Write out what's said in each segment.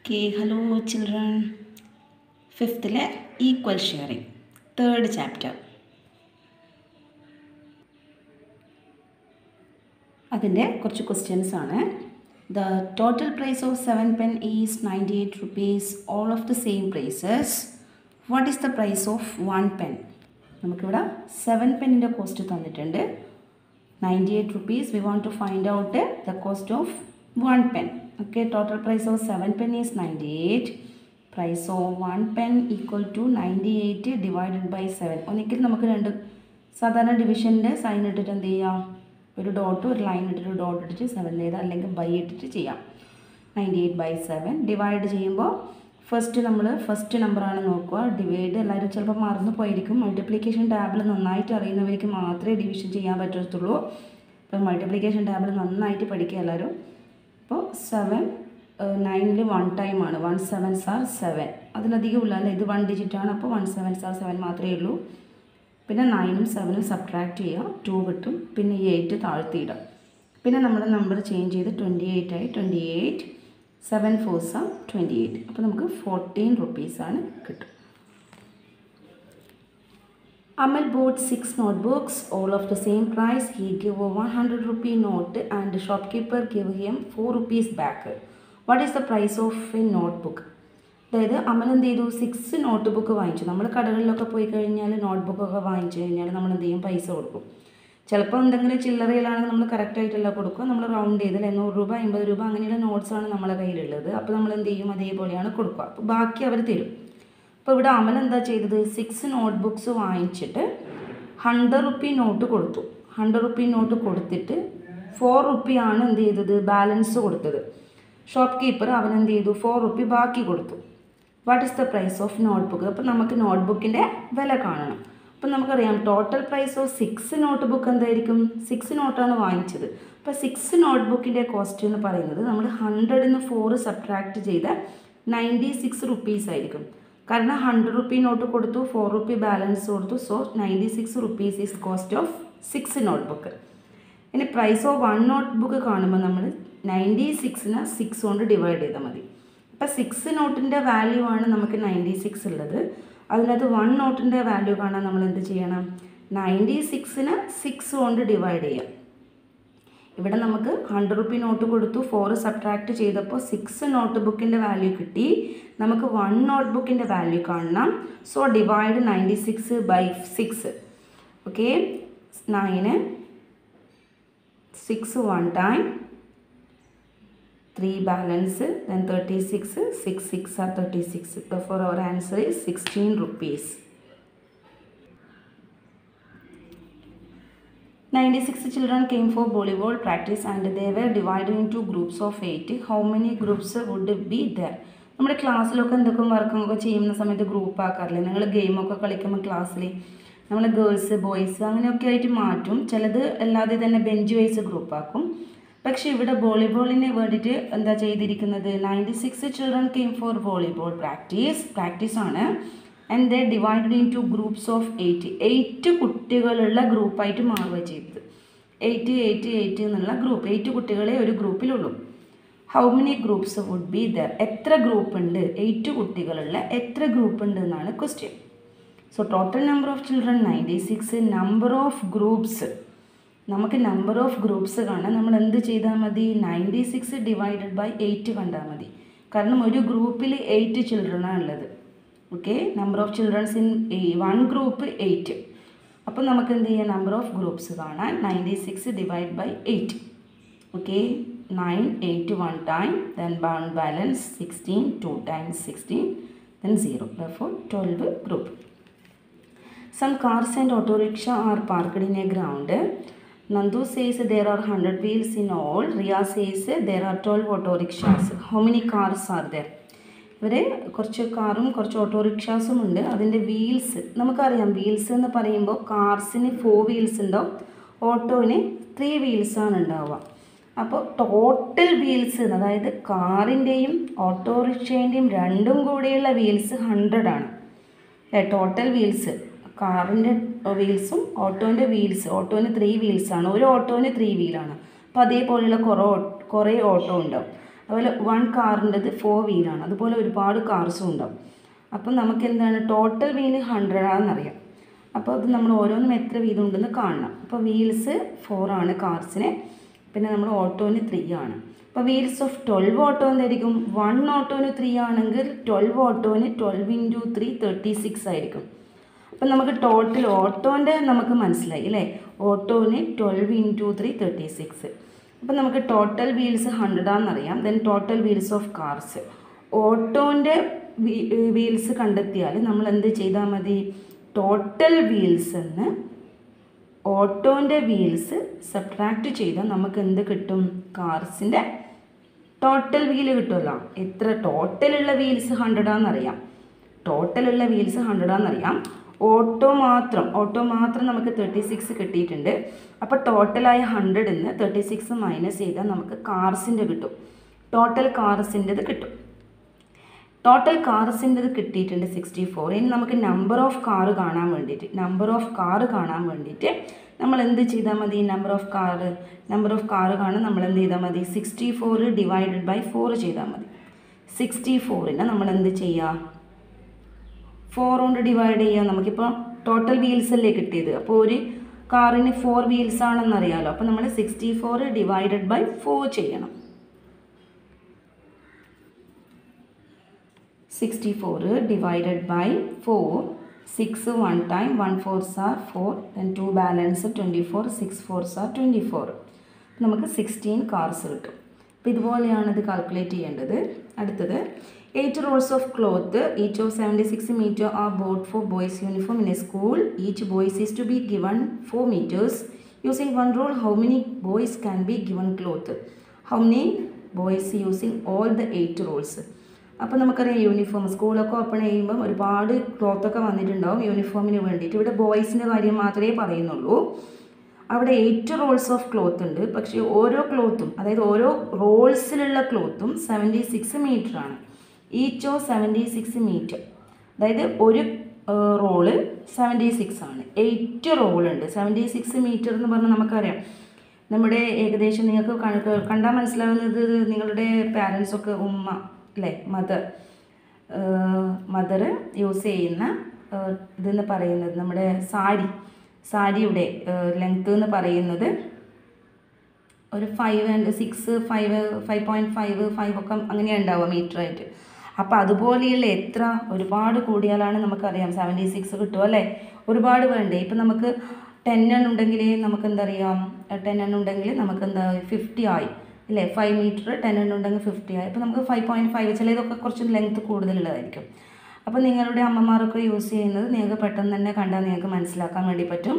Okay, hello children. ഫിഫ്ത്തിലെ equal sharing third chapter അതിൻ്റെ കുറച്ച് ക്വസ്റ്റ്യൻസ് ആണ് the total price of seven pen is ninety eight rupees all of the same prices what is the price of one pen നമുക്കിവിടെ seven പെന്നിൻ്റെ cost തന്നിട്ടുണ്ട് ninety eight rupees we want to find out the cost of one pen okay total price of seven pen is ninety eight price of one pen equal to ninety eight divided by seven ഒന്നിക്കൽ നമുക്ക് രണ്ട് സാധാരണ ഡിവിഷൻ്റെ sign ഇട്ടിട്ട് എന്ത് ചെയ്യാം ഒരു dot ഒരു line ഇട്ടിട്ട് ഡോട്ട് ഇട്ടിട്ട് സെവൻ ചെയ്ത് അല്ലെങ്കിൽ ബൈ ഇട്ടിട്ട് ചെയ്യാം ninety eight by seven divide ചെയ്യുമ്പോൾ ഫസ്റ്റ് നമ്മൾ ഫസ്റ്റ് നമ്പറാണ് നോക്കുക ഡിവൈഡ് എല്ലാവരും ചിലപ്പോൾ മറന്നു പോയിരിക്കും മൾട്ടിപ്ലിക്കേഷൻ ടാബിൾ നന്നായിട്ട് അറിയുന്നവർക്ക് മാത്രമേ ഡിവിഷൻ ചെയ്യാൻ പറ്റത്തുള്ളൂ അപ്പോൾ മൾട്ടിപ്ലിക്കേഷൻ ടാബിൾ നന്നായിട്ട് പഠിക്കുക എല്ലാവരും അപ്പോൾ സെവൻ നയനിൽ വൺ ടൈമാണ് വൺ സെവൻ സാർ സെവൻ അതിലധികം ഇല്ല അല്ലേ ഇത് വൺ ഡിജിറ്റാണ് അപ്പോൾ വൺ സെവൻ സാർ സെവൻ മാത്രമേ ഉള്ളൂ പിന്നെ നയനും സെവനും സബ്ട്രാക്ട് ചെയ്യുക ടു കിട്ടും പിന്നെ ഈ എയ്റ്റ് താഴ്ത്തിയിടാം പിന്നെ നമ്മുടെ നമ്പർ ചേഞ്ച് ചെയ്ത് ട്വൻറ്റി എയ്റ്റ് ആയി twenty eight seven fours twenty eight അപ്പോൾ നമുക്ക് ഫോർട്ടീൻ റുപ്പീസാണ് കിട്ടും Amal bought six notebooks, all of the same price. He gave a 100 rupee note and the shopkeeper gave him 4 rupees back. What is the price of a notebook? അതായത് അമൽ എന്ത് ചെയ്തു six note book വാങ്ങിച്ചു നമ്മൾ കടകളിലൊക്കെ പോയി കഴിഞ്ഞാൽ not ബുക്കൊക്കെ വാങ്ങിച്ചു കഴിഞ്ഞാൽ നമ്മൾ എന്ത് ചെയ്യും പൈസ കൊടുക്കും ചിലപ്പോൾ എന്തെങ്കിലും ചില്ലറയിലാണെങ്കിൽ നമ്മൾ കറക്റ്റായിട്ടല്ല കൊടുക്കുക നമ്മൾ റൗണ്ട് ചെയ്ത് അല്ലെ നൂറ് രൂപ അമ്പത് രൂപ അങ്ങനെയുള്ള നോട്ട്സാണ് നമ്മളെ കയ്യിലുള്ളത് അപ്പോൾ നമ്മൾ എന്ത് ചെയ്യും അതേപോലെയാണ് കൊടുക്കുക അപ്പോൾ ബാക്കി അവർ തരും അപ്പോൾ ഇവിടെ അമൽ എന്താ ചെയ്തത് സിക്സ് നോട്ട് ബുക്സ് വാങ്ങിച്ചിട്ട് ഹൺഡ്രഡ് റുപ്പി നോട്ട് കൊടുത്തു ഹൺഡ്രഡ് റുപ്പി നോട്ട് കൊടുത്തിട്ട് ഫോർ റുപ്പിയാണ് എന്ത് ചെയ്തത് ബാലൻസ് കൊടുത്തത് ഷോപ്പ് കീപ്പർ അവൻ എന്ത് ചെയ്തു ഫോർ റുപ്പി ബാക്കി കൊടുത്തു what is the price of notebook അപ്പോൾ നമുക്ക് നോട്ട് ബുക്കിൻ്റെ വില കാണണം അപ്പോൾ നമുക്കറിയാം total price of six notebook എന്തായിരിക്കും സിക്സ് നോട്ടാണ് വാങ്ങിച്ചത് അപ്പോൾ സിക്സ് നോട്ട് ബുക്കിൻ്റെ കോസ്റ്റ് എന്ന് പറയുന്നത് നമ്മൾ ഹൺഡ്രഡിൽ നിന്ന് ഫോർ സബ്ട്രാക്ട് ചെയ്ത നയൻറ്റി സിക്സ് റുപ്പീസ് ആയിരിക്കും കാരണം ഹൺഡ്രഡ് റുപ്പി നോട്ട് കൊടുത്തു ഫോർ റുപ്പി ബാലൻസ് കൊടുത്തു so ninety six rupees is cost of six notebook ഇനി price of one notebook കാണുമ്പോൾ നമ്മൾ നയൻറ്റി സിക്സിന് സിക്സ് കൊണ്ട് ഡിവൈഡ് ചെയ്താൽ മതി അപ്പോൾ സിക്സ് നോട്ടിൻ്റെ വാല്യൂ ആണ് നമുക്ക് നയൻറ്റി സിക്സ് ഉള്ളത് അതിനകത്ത് വൺ നോട്ടിൻ്റെ വാല്യൂ കാണാൻ നമ്മൾ എന്ത് ചെയ്യണം നയൻറ്റി സിക്സിന് സിക്സ് കൊണ്ട് ഡിവൈഡ് ചെയ്യാം ഇവിടെ നമുക്ക് ഹൺഡ്രഡ് റുപ്പി നോട്ട് കൊടുത്തു ഫോർ സബ്ട്രാക്ട് ചെയ്തപ്പോൾ സിക്സ് നോട്ട് ബുക്കിൻ്റെ വാല്യൂ കിട്ടി നമുക്ക് വൺ നോട്ട് ബുക്കിൻ്റെ വാല്യൂ കാണണം so divide ninety six by six okay nine six one time three balance then thirty six six six are thirty six four our answer is sixteen rupees 96 children came for volleyball practice and they were divided into groups of 8. How many groups would be there? നമ്മുടെ ക്ലാസ്സിലൊക്കെ എന്തൊക്കെ വർക്കൊക്കെ ചെയ്യുന്ന സമയത്ത് group ആക്കാറില്ലേ നിങ്ങൾ ഗെയിമൊക്കെ കളിക്കുമ്പോൾ ക്ലാസ്സിൽ നമ്മൾ ഗേൾസ് ബോയ്സ് അങ്ങനെയൊക്കെ ആയിട്ട് മാറ്റും ചിലത് അല്ലാതെ തന്നെ ബെഞ്ച് വൈസ് ഗ്രൂപ്പ് ആക്കും പക്ഷേ ഇവിടെ വോളിബോളിന് വേണ്ടിയിട്ട് എന്താ ചെയ്തിരിക്കുന്നത് ninety six children came for volleyball practice practice ആണ് and they divided in to groups of eight eight കുട്ടികളുള്ള ഗ്രൂപ്പായിട്ട് മാറുക ചെയ്തത് എയ്റ്റ് എയ്റ്റ് എയ്റ്റ് എന്നുള്ള ഗ്രൂപ്പ് എയ്റ്റ് കുട്ടികളെ ഒരു ഗ്രൂപ്പിലുള്ളൂ how many groups would be there എത്ര ഗ്രൂപ്പ് ഉണ്ട് എയ്റ്റ് കുട്ടികളുള്ള എത്ര ഗ്രൂപ്പ് ഉണ്ട് എന്നാണ് question so total number of children ninety six number of groups നമുക്ക് നമ്പർ ഓഫ് ഗ്രൂപ്പ്സ് കാണാൻ നമ്മൾ എന്ത് ചെയ്താൽ മതി ninety six divided by eight കണ്ടാൽ മതി കാരണം ഒരു ഗ്രൂപ്പിൽ എയ്റ്റ് ചിൽഡ്രനാണ് ഉള്ളത് okay number of childrens in one group eight അപ്പോൾ നമുക്ക് എന്ത് ചെയ്യാം നമ്പർ ഓഫ് ഗ്രൂപ്പ്സ് കാണാൻ ninety six divide by eight okay nine eight one time then one balance sixteen two times sixteen then zero four twelve group some cars and autorickshaw are parked in a ground Nandu says there are hundred wheels in all Riya says there are twelve autorickshaws how many cars are there ഇവർ കുറച്ച് കാറും കുറച്ച് ഓട്ടോറിക്ഷാസും ഉണ്ട് അതിൻ്റെ wheels നമുക്കറിയാം wheels എന്ന് പറയുമ്പോൾ കാർസിന് four wheels ഉണ്ടാവും ഓട്ടോന് ത്രീ വീൽസാണ് ഉണ്ടാവുക അപ്പോൾ ടോട്ടൽ വീൽസ് അതായത് കാറിൻ്റെയും ഓട്ടോറിക്ഷേൻ്റെയും രണ്ടും കൂടിയുള്ള വീൽസ് ഹൺഡ്രഡ് ആണ് അല്ലേ ടോട്ടൽ വീൽസ് കാറിൻ്റെ വീൽസും ഓട്ടോൻ്റെ വീൽസ് ഓട്ടോന് ത്രീ വീൽസാണ് ഒരു ഓട്ടോന് ത്രീ വീലാണ് അപ്പോൾ അതേപോലെയുള്ള കുറേ കുറേ ഓട്ടോ ഉണ്ടാവും അതുപോലെ വൺ കാറിൻ്റെത് ഫോർ വീലാണ് അതുപോലെ ഒരുപാട് കാർസും ഉണ്ടാവും അപ്പം നമുക്ക് എന്താണ് ടോട്ടൽ വീല് ഹൺഡ്രഡാണെന്നറിയാം അപ്പോൾ അത് നമ്മൾ ഓരോന്നും എത്ര വീതം ഉണ്ടെന്ന് കാണണം അപ്പോൾ വീൽസ് ഫോർ ആണ് കാർസിന് പിന്നെ നമ്മൾ ഓട്ടോന് ത്രീ ആണ് അപ്പോൾ വീൽസ് ഓഫ് ട്വൽവ് ഓട്ടോ എന്തായിരിക്കും വൺ ഓട്ടോന് ത്രീ ആണെങ്കിൽ ട്വൽവ് ഓട്ടോന് twelve into three thirty six ആയിരിക്കും അപ്പം നമുക്ക് ടോട്ടൽ ഓട്ടോൻ്റെ നമുക്ക് മനസ്സിലായി അല്ലേ ഓട്ടോന് twelve into three thirty six അപ്പം നമുക്ക് ടോട്ടൽ വീൽസ് ഹൺഡ്രഡാണെന്നറിയാം then total wheels of cars ഓട്ടോൻ്റെ വീൽസ് കണ്ടെത്തിയാൽ നമ്മൾ എന്ത് ചെയ്താൽ മതി ടോട്ടൽ വീൽസ് എന്ന് ഓട്ടോൻ്റെ വീൽസ് സബ്ട്രാക്റ്റ് ചെയ്താൽ നമുക്ക് എന്ത് കിട്ടും കാർസിൻ്റെ ടോട്ടൽ വീല് കിട്ടുമല്ലോ എത്ര ടോട്ടലുള്ള വീൽസ് ഹൺഡ്രഡാണെന്നറിയാം ടോട്ടലുള്ള വീൽസ് ഹൺഡ്രഡാണെന്നറിയാം ഓട്ടോ മാത്രം ഓട്ടോ മാത്രം നമുക്ക് തേർട്ടി സിക്സ് കിട്ടിയിട്ടുണ്ട് അപ്പോൾ ടോട്ടലായ ഹൺഡ്രഡിൽ നിന്ന് തേർട്ടി സിക്സ് മൈനസ് ചെയ്താൽ നമുക്ക് കാർസിൻ്റെ കിട്ടും ടോട്ടൽ കാർസിൻ്റെത് കിട്ടും ടോട്ടൽ കാർസിൻ്റെത് കിട്ടിയിട്ടുണ്ട് സിക്സ്റ്റി ഫോർ ഇനി നമുക്ക് നമ്പർ ഓഫ് കാർ കാണാൻ വേണ്ടിയിട്ട് നമ്പർ ഓഫ് കാർ കാണാൻ വേണ്ടിയിട്ട് നമ്മൾ എന്ത് ചെയ്താൽ മതി number of car number of car കാണാൻ നമ്മൾ എന്ത് ചെയ്താൽ മതി sixty four divided by four ചെയ്താൽ മതി സിക്സ്റ്റി ഫോറിനെ നമ്മൾ എന്ത് ചെയ്യുക ഫോർ കൊണ്ട് ഡിവൈഡ് ചെയ്യുക നമുക്കിപ്പോൾ ടോട്ടൽ വീൽസ് അല്ലേ കിട്ടിയത് അപ്പോൾ ഒരു കാറിന് ഫോർ വീൽസ് ആണെന്നറിയാമല്ലോ അപ്പോൾ നമ്മൾ sixty four divided by four ചെയ്യണം sixty four divided by four six one time one fours are four then two balance twenty four six fours are twenty four നമുക്ക് സിക്സ്റ്റീൻ കാർസ് കിട്ടും അപ്പോൾ ഇതുപോലെയാണ് ഇത് calculate ചെയ്യേണ്ടത് അടുത്തത് eight rolls of cloth each of seventy six metre are bought for boys uniform in a school each boys is to be given four metres using one role how many boys can be given cloth how many boys using all the eight rolls അപ്പോൾ നമുക്കറിയാം uniform സ്കൂളൊക്കെ open ചെയ്യുമ്പം ഒരുപാട് ക്ലോത്തൊക്കെ വന്നിട്ടുണ്ടാവും യൂണിഫോമിന് വേണ്ടിയിട്ട് ഇവിടെ ബോയ്സിൻ്റെ കാര്യം മാത്രമേ പറയുന്നുള്ളൂ അവിടെ എയ്റ്റ് റോൾസ് ഓഫ് ക്ലോത്ത് ഉണ്ട് പക്ഷേ ഓരോ ക്ലോത്തും അതായത് ഓരോ റോൾസിലുള്ള ക്ലോത്തും സെവൻറ്റി സിക്സ് മീറ്റർ ആണ് ഈച്ചോ സെവൻറ്റി സിക്സ് മീറ്റർ അതായത് ഒരു റോള് സെവൻറ്റി സിക്സ് ആണ് എയ്റ്റ് റോളുണ്ട് സെവൻറ്റി സിക്സ് മീറ്റർ എന്ന് പറഞ്ഞാൽ നമുക്കറിയാം നമ്മുടെ ഏകദേശം നിങ്ങൾക്ക് കണക്ക് കണ്ടാൽ മനസ്സിലാവുന്നത് നിങ്ങളുടെ പാരൻസൊക്കെ ഉമ്മ അല്ലേ മദർ മദർ യൂസ് ചെയ്യുന്ന ഇതെന്ന് പറയുന്നത് നമ്മുടെ സാരി സാരിയുടെ ലെങ്ത്ത് എന്ന് പറയുന്നത് ഒരു five and six five five point five five ഒക്കെ അങ്ങനെയാണ് ഉണ്ടാവുക മീറ്ററായിട്ട് അപ്പോൾ അതുപോലെയുള്ള എത്ര ഒരുപാട് കൂടിയാലാണ് നമുക്കറിയാം സെവൻറ്റി സിക്സ് കിട്ടും അല്ലേ ഒരുപാട് വേണ്ടേ ഇപ്പം നമുക്ക് ടെൻ എണ്ണം ഉണ്ടെങ്കിൽ നമുക്ക് എന്താ പറയുക ടെൻ എണ്ണം ഉണ്ടെങ്കിൽ നമുക്ക് എന്താ ഫിഫ്റ്റി ആയി അല്ലേ ഫൈവ് മീറ്റർ ടെൻ എണ്ണം ഉണ്ടെങ്കിൽ ഫിഫ്റ്റി ആയി അപ്പോൾ നമുക്ക് ഫൈവ് പോയിൻറ്റ് ഫൈവ് ചിലതൊക്കെ കുറച്ച് ലെങ്ത്ത് കൂടുതലുള്ളതായിരിക്കും അപ്പോൾ നിങ്ങളുടെ അമ്മമാരൊക്കെ യൂസ് ചെയ്യുന്നത് നിങ്ങൾക്ക് പെട്ടെന്ന് തന്നെ കണ്ടാൽ നിങ്ങൾക്ക് മനസ്സിലാക്കാൻ വേണ്ടി പറ്റും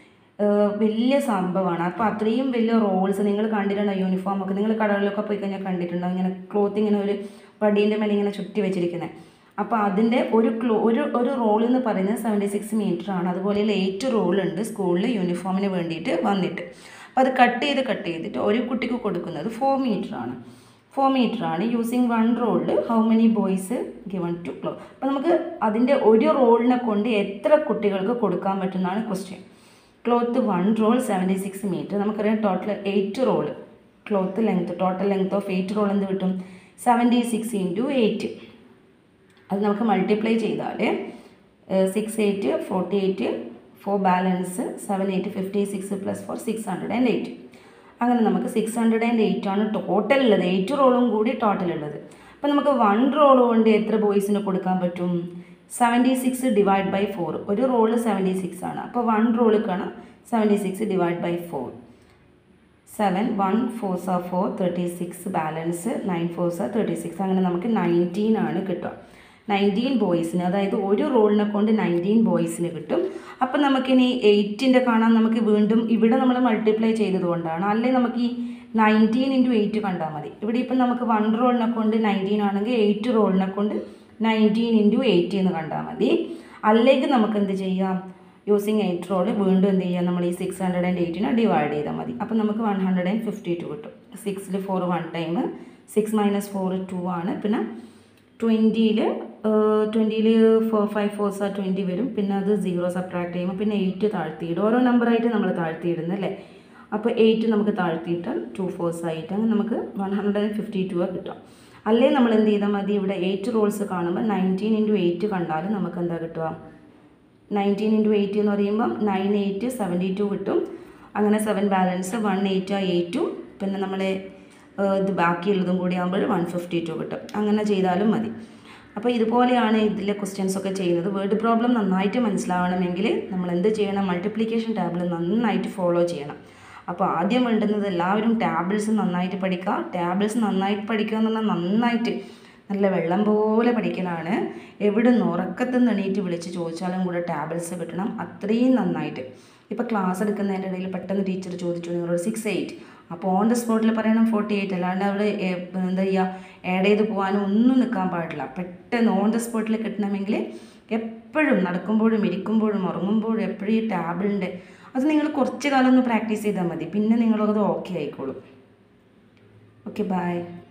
വലിയ സംഭവമാണ് അപ്പോൾ അത്രയും വലിയ റോൾസ് നിങ്ങൾ കണ്ടിട്ടുണ്ടോ യൂണിഫോം ഒക്കെ നിങ്ങൾ കടകളിലൊക്കെ പോയി കഴിഞ്ഞാൽ കണ്ടിട്ടുണ്ടോ ഇങ്ങനെ ക്ലോത്ത് ഇങ്ങനെ ഒരു വടീൻ്റെ മേലെ ഇങ്ങനെ ചുറ്റി വെച്ചിരിക്കുന്നത് അപ്പോൾ അതിൻ്റെ ഒരു ക്ലോ ഒരു ഒരു റോൾ എന്ന് പറയുന്നത് സെവൻറ്റി സിക്സ് മീറ്റർ ആണ് അതുപോലെയുള്ള എയ്റ്റ് റോളുണ്ട് സ്കൂളിൽ യൂണിഫോമിന് വേണ്ടിയിട്ട് വന്നിട്ട് അപ്പോൾ അത് കട്ട് ചെയ്ത് കട്ട് ചെയ്തിട്ട് ഒരു കുട്ടിക്ക് കൊടുക്കുന്നത് ഫോർ മീറ്റർ ആണ് ഫോർ മീറ്റർ ആണ് യൂസിങ് വൺ റോളിൽ how many boys given to ക്ലോ അപ്പോൾ നമുക്ക് അതിൻ്റെ ഒരു റോളിനെ കൊണ്ട് എത്ര കുട്ടികൾക്ക് കൊടുക്കാൻ പറ്റുന്നതാണ് question cloth one roll seventy six metre നമുക്കറിയാം total eight roll cloth length total length of eight roll എന്ത് കിട്ടും സെവൻറ്റി സിക്സ് ഇൻറ്റു എയ്റ്റ് അത് നമുക്ക് മൾട്ടിപ്ലൈ ചെയ്താൽ six eight forty eight four balance seven eight fifty six plus four six hundred and eight അങ്ങനെ നമുക്ക് six hundred and eight ആണ് total ഉള്ളത് eight റോളും കൂടി ടോട്ടൽ ഉള്ളത് അപ്പോൾ നമുക്ക് വൺ റോൾ കൊണ്ട് എത്ര ബോയ്സിന് കൊടുക്കാൻ പറ്റും seventy six divide by four ഒരു റോള് സെവൻറ്റി സിക്സ് ആണ് അപ്പോൾ വൺ റോളിക്കാണ് seventy six divide by four seven one fours ആ four thirty six balance nine fours ആ തേർട്ടി സിക്സ് അങ്ങനെ നമുക്ക് നയൻറ്റീൻ ആണ് കിട്ടുക നയൻറ്റീൻ ബോയ്സിന് അതായത് ഒരു റോളിനെ കൊണ്ട് നയൻറ്റീൻ ബോയ്സിന് കിട്ടും അപ്പം നമുക്കിനി എയ്റ്റിൻ്റെ കാണാൻ നമുക്ക് വീണ്ടും ഇവിടെ നമ്മൾ മൾട്ടിപ്ലൈ ചെയ്തതുകൊണ്ടാണ് അല്ലെ നമുക്ക് ഈ നയൻറ്റീൻ ഇൻറ്റു എയ്റ്റ് കണ്ടാൽ മതി ഇവിടെ ഇപ്പം നമുക്ക് വൺ റോളിനെ കൊണ്ട് നയൻറ്റീൻ ആണെങ്കിൽ എയ്റ്റ് റോളിനെ കൊണ്ട് നയൻറ്റീൻ ഇൻറ്റു എയ്റ്റ് എന്ന് കണ്ടാൽ മതി അല്ലെങ്കിൽ നമുക്ക് എന്ത് ചെയ്യാം യൂസിങ് എയ്റ്റ് റോള് വീണ്ടും എന്ത് ചെയ്യാം നമ്മൾ ഈ സിക്സ് ഹൺഡ്രഡ് ആൻഡ് എയ്റ്റിനെ ഡിവൈഡ് ചെയ്താൽ മതി അപ്പം നമുക്ക് one hundred and fifty two കിട്ടും സിക്സിൽ four one time six minus four two ആണ് പിന്നെ ട്വൻറ്റിയിൽ ട്വൻറ്റിയിൽ ഫോർ ഫൈവ് ഫോർസ് ആ ട്വൻറ്റി വരും പിന്നെ അത് സീറോ സബ്ട്രാക്ട് ചെയ്യുമ്പോൾ പിന്നെ എയ്റ്റ് താഴ്ത്തിയിടും ഓരോ നമ്പറായിട്ട് നമ്മൾ താഴ്ത്തിയിടുന്നത് അല്ലേ അപ്പോൾ എയ്റ്റ് നമുക്ക് താഴ്ത്തിയിട്ടാൽ ടു ഫോഴ്സ് ആയിട്ട് അങ്ങനെ നമുക്ക് one hundred and fifty two കിട്ടും അല്ലേ നമ്മൾ എന്ത് ചെയ്താൽ മതി ഇവിടെ എയ്റ്റ് റോൾസ് കാണുമ്പോൾ നയൻറ്റീൻ ഇൻറ്റു എയ്റ്റ് കണ്ടാൽ നമുക്ക് എന്താ കിട്ടുക നയൻറ്റീൻ ഇൻറ്റു എയ്റ്റ് എന്ന് പറയുമ്പം നയൻ എയ്റ്റ് സെവൻറ്റി ടു കിട്ടും അങ്ങനെ സെവൻ ബാലൻസ് വൺ എയ്റ്റ് എയ്റ്റും പിന്നെ നമ്മൾ ഇത് ബാക്കിയുള്ളതും കൂടി ആകുമ്പോൾ വൺ ഫിഫ്റ്റി ടു കിട്ടും അങ്ങനെ ചെയ്താലും മതി അപ്പോൾ ഇതുപോലെയാണ് ഇതിലെ ക്വസ്റ്റ്യൻസ് ഒക്കെ ചെയ്യുന്നത് വേർഡ് പ്രോബ്ലം നന്നായിട്ട് മനസ്സിലാവണമെങ്കിൽ നമ്മൾ എന്ത് ചെയ്യണം മൾട്ടിപ്ലിക്കേഷൻ ടേബിൾ നന്നായിട്ട് ഫോളോ ചെയ്യണം അപ്പോൾ ആദ്യം വേണ്ടുന്നത് എല്ലാവരും ടാബിൾസ് നന്നായിട്ട് പഠിക്കുക ടാബിൾസ് നന്നായിട്ട് പഠിക്കുക എന്ന് പറഞ്ഞാൽ നന്നായിട്ട് നല്ല വെള്ളം പോലെ പഠിക്കലാണ് എവിടെ നിന്ന് ഉറക്കത്തിൽ നിന്ന് എണീറ്റ് വിളിച്ച് ചോദിച്ചാലും കൂടെ ടാബിൾസ് കിട്ടണം അത്രയും നന്നായിട്ട് ഇപ്പോൾ ക്ലാസ് എടുക്കുന്നതിൻ്റെ ഇടയിൽ പെട്ടെന്ന് ടീച്ചർ ചോദിച്ചു നിങ്ങളോട് സിക്സ് എയ്റ്റ് അപ്പോൾ ഓൺ ദ സ്പോട്ടിൽ പറയണം ഫോർട്ടി എയ്റ്റ് അല്ലാണ്ട് അവിടെ ഏ- എന്താ ചെയ്യുക ആഡ് ചെയ്ത് പോകാനും ഒന്നും നിൽക്കാൻ പാടില്ല പെട്ടെന്ന് ഓൺ ദ സ്പോട്ടിൽ കിട്ടണമെങ്കിൽ എപ്പോഴും നടക്കുമ്പോഴും ഇരിക്കുമ്പോഴും ഉറങ്ങുമ്പോഴും എപ്പോഴും ഈ ടാബിളിൻ്റെ അത് നിങ്ങൾ കുറച്ച് കാലം ഒന്ന് പ്രാക്ടീസ് ചെയ്താൽ മതി പിന്നെ നിങ്ങളത് ഓക്കെ ആയിക്കോളും ഓക്കെ ബൈ